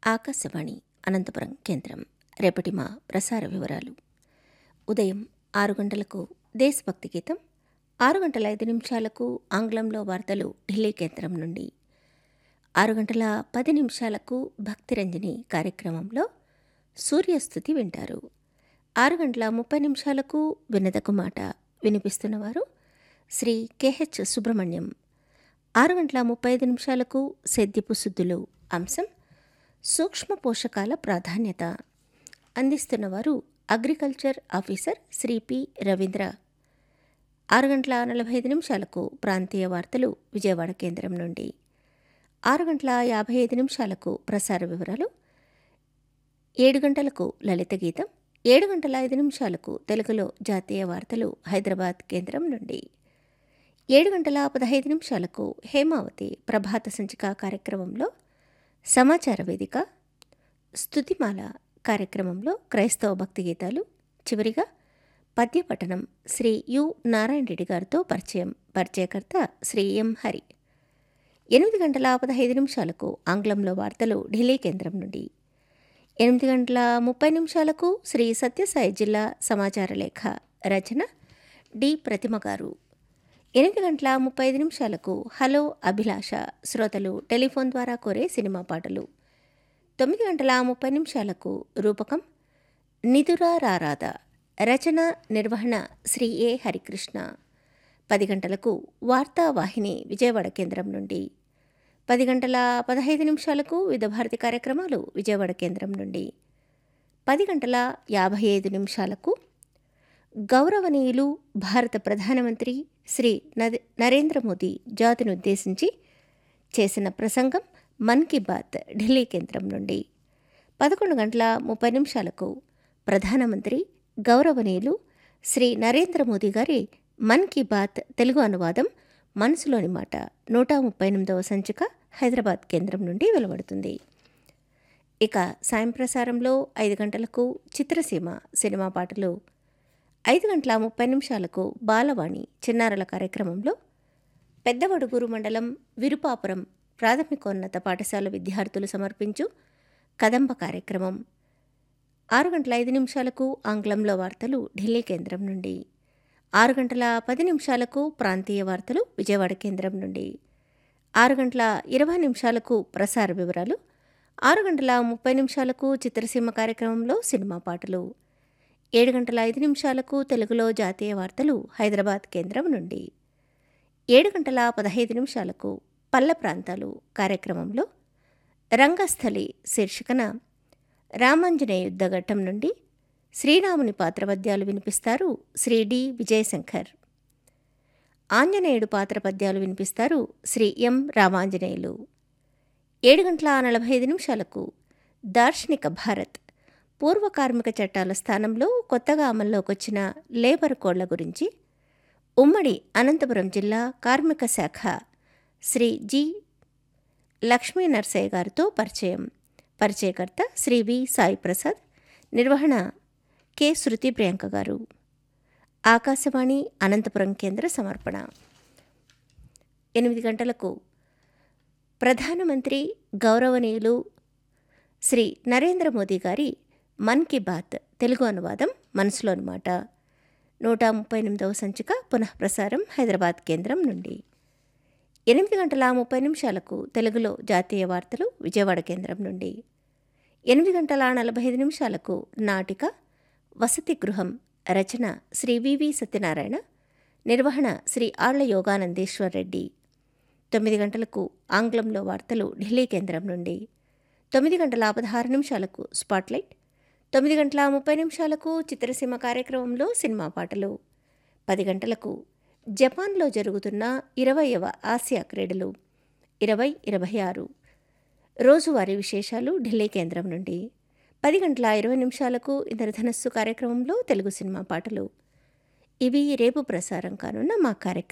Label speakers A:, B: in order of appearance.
A: ఆకాశవాణి అనంతపురం కేంద్రం రేపటి మా ప్రసార వివరాలు ఉదయం ఆరు గంటలకు దేశభక్తి గీతం ఆరు గంటల ఐదు నిమిషాలకు ఆంగ్లంలో వార్తలు ఢిల్లీ కేంద్రం నుండి ఆరు గంటల పది నిమిషాలకు భక్తిరంజని కార్యక్రమంలో సూర్యస్థుతి వింటారు ఆరు గంటల ముప్పై నిమిషాలకు వినదకు మాట వినిపిస్తున్నవారు శ్రీ కెహెచ్ సుబ్రహ్మణ్యం ఆరు గంటల ముప్పై ఐదు నిమిషాలకు సెద్దిపు సుద్దులు అంశం సూక్ష్మ పోషకాల ప్రాధాన్యత అందిస్తున్నవారు agriculture officer Shri P Ravindra ఆరు గంటల నలభై ఐదు నిమిషాలకు ప్రాంతీయ వార్తలు విజయవాడ కేంద్రం నుండి ఆరు గంటల యాభై ఐదు నిమిషాలకు ప్రసార వివరాలు ఏడు గంటలకు లలిత గీతం ఏడు గంటల ఐదు నిమిషాలకు తెలుగులో జాతీయ వార్తలు హైదరాబాద్ కేంద్రం నుండి ఏడు గంటల పదహైదు నిమిషాలకు హేమావతి ప్రభాత సంచిక కార్యక్రమంలో సమాచార వేదిక స్తుతిమాల కార్యక్రమంలో క్రైస్తవ భక్తి గీతాలు చివరిగా పద్యపఠనం శ్రీ యు నారాయణ రెడ్డి గారితో పరిచయం పరిచయకర్త శ్రీ ఎం హరి ఎనిమిది గంటల పదహైదు నిమిషాలకు ఆంగ్లంలో వార్తలు ఢిల్లీ కేంద్రం నుండి ఎనిమిది గంటల ముప్పై నిమిషాలకు శ్రీ సత్యసాయి జిల్లా సమాచార లేఖ రచన డి ప్రతిమ గారు ఎనిమిది గంటల ముప్పై ఐదు నిమిషాలకు హలో అభిలాష శ్రోతలు టెలిఫోన్ ద్వారా కోరే సినిమా పాటలు తొమ్మిది గంటల ముప్పై నిమిషాలకు రూపకం నిదురా రారాద రచన నిర్వహణ శ్రీ ఏ హరికృష్ణ పది గంటలకు వార్తావాహిని విజయవాడ కేంద్రం నుండి పది గంటల పదహైదు నిమిషాలకు వివిధ భారతి కార్యక్రమాలు విజయవాడ కేంద్రం నుండి పది గంటల యాభై ఐదు నిమిషాలకు గౌరవనీయులు భారత ప్రధానమంత్రి శ్రీ నద నరేంద్ర మోదీ జాతిని ఉద్దేశించి చేసిన ప్రసంగం మన్ కీ బాత్ ఢిల్లీ కేంద్రం నుండి పదకొండు గంటల ముప్పై నిమిషాలకు ప్రధానమంత్రి గౌరవనీయులు శ్రీ నరేంద్ర మోదీ గారి మన్ కీ బాత్ తెలుగు అనువాదం మనసులోని మాట నూట ముప్పై ఎనిమిదవ సంచిక హైదరాబాద్ కేంద్రం నుండి వెలువడుతుంది ఇక సాయం ప్రసారంలో ఐదు గంటలకు చిత్రసీమ సినిమా పాటలు ఐదు గంటల ముప్పై నిమిషాలకు బాలవాణి చిన్నారుల కార్యక్రమంలో పెద్దవడుగూరు మండలం విరుపాపురం ప్రాథమికోన్నత పాఠశాల విద్యార్థులు సమర్పించు కదంబ కార్యక్రమం ఆరు గంటల ఐదు నిమిషాలకు ఆంగ్లంలో వార్తలు ఢిల్లీ కేంద్రం నుండి ఆరు గంటల పది నిమిషాలకు ప్రాంతీయ వార్తలు విజయవాడ కేంద్రం నుండి ఆరు గంటల ఇరవై నిమిషాలకు ప్రసార వివరాలు ఆరు గంటల ముప్పై నిమిషాలకు చిత్రసీమ కార్యక్రమంలో సినిమా పాటలు ఏడు గంటల ఐదు నిమిషాలకు తెలుగులో జాతీయ వార్తలు హైదరాబాద్ కేంద్రం నుండి ఏడు గంటల పదహైదు నిమిషాలకు పల్ల ప్రాంతాలు కార్యక్రమంలో రంగస్థలి శీర్షికన రామాంజనేయ యుద్ధఘట్టం నుండి శ్రీరాముని పాత్ర పద్యాలు వినిపిస్తారు శ్రీ డి విజయశంకర్ ఆంజనేయుడు పాత్ర పద్యాలు వినిపిస్తారు శ్రీ ఎం రామాంజనేయులు ఏడు గంటల నలభై ఐదు నిమిషాలకు దార్శనిక భారత్ పూర్వ కార్మిక చట్టాల స్థానంలో కొత్తగా అమల్లోకి వచ్చిన లేబర్ కోడ్ల గురించి ఉమ్మడి అనంతపురం జిల్లా కార్మిక శాఖ శ్రీ జి లక్ష్మీ నర్సయ్య గారితో పరిచయం పరిచయకర్త శ్రీ వి సాయి ప్రసాద్ నిర్వహణ కె శృతి ప్రియాంక గారు ఆకాశవాణి అనంతపురం కేంద్ర సమర్పణ ఎనిమిది గంటలకు ప్రధానమంత్రి గౌరవనీయులు శ్రీ నరేంద్ర మోదీ గారి మన్ కీ బాత్ తెలుగు అనువాదం మనసులోని మాట నూట ముప్పై ఎనిమిదవ సంచిక పునఃప్రసారం హైదరాబాద్ కేంద్రం నుండి ఎనిమిది గంటల ముప్పై నిమిషాలకు తెలుగులో జాతీయ వార్తలు విజయవాడ కేంద్రం నుండి ఎనిమిది గంటల నలభై ఐదు నిమిషాలకు నాటిక వసతి గృహం రచన శ్రీ వివి సత్యనారాయణ నిర్వహణ శ్రీ ఆళ్ల యోగానందేశ్వర్ రెడ్డి తొమ్మిది గంటలకు ఆంగ్లంలో వార్తలు ఢిల్లీ కేంద్రం నుండి తొమ్మిది గంటల పదహారు నిమిషాలకు స్పాట్లైట్ తొమ్మిది గంటల ముప్పై నిమిషాలకు చిత్రసీమ కార్యక్రమంలో సినిమా పాటలు పది గంటలకు జపాన్లో జరుగుతున్న ఇరవయవ ఆసియా క్రీడలు ఇరవై ఇరవై ఆరు రోజువారీ విశేషాలు ఢిల్లీ కేంద్రం నుండి పది గంటల ఇరవై నిమిషాలకు ఇంద్రధనస్సు కార్యక్రమంలో తెలుగు సినిమా పాటలు ఇవి రేపు ప్రసారం కానున్న మా కార్యక్రమం